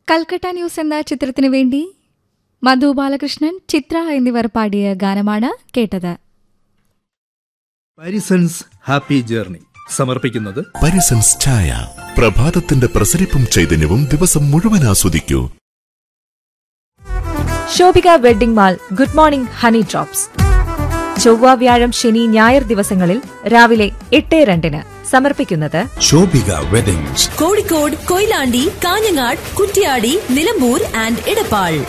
Calcutta news എന്ന ചിത്രത്തിനു വേണ്ടി മധു ബാലകൃഷ്ണൻ ചിത്ര എന്നിവർ പാടിയ ഗാനമാണ് കേട്ടത് പാരിസൺസ് ഹാപ്പി ജേർണി സമർപ്പിക്കുന്നത് പരിസൻസ് ചായ പ്രഭാതത്തിന്റെ പ്രസരിപ്പും ചൈതന്യവും ദിവസം മുഴുവൻ ആസ്വദിക്കൂ Shobhika wedding mall good morning honey drops ചൊവ്വ വ്യാഴം ശനി ഞായർ ദിവസങ്ങളിൽ രാവിലെ എട്ട് രണ്ടിന് സമർപ്പിക്കുന്നത് ശോഭിക വെഡിങ്സ് കോഴിക്കോട് കൊയിലാണ്ടി കാഞ്ഞങ്ങാട് കുറ്റ്യാടി നിലമ്പൂർ ആൻഡ് ഇടപ്പാൾ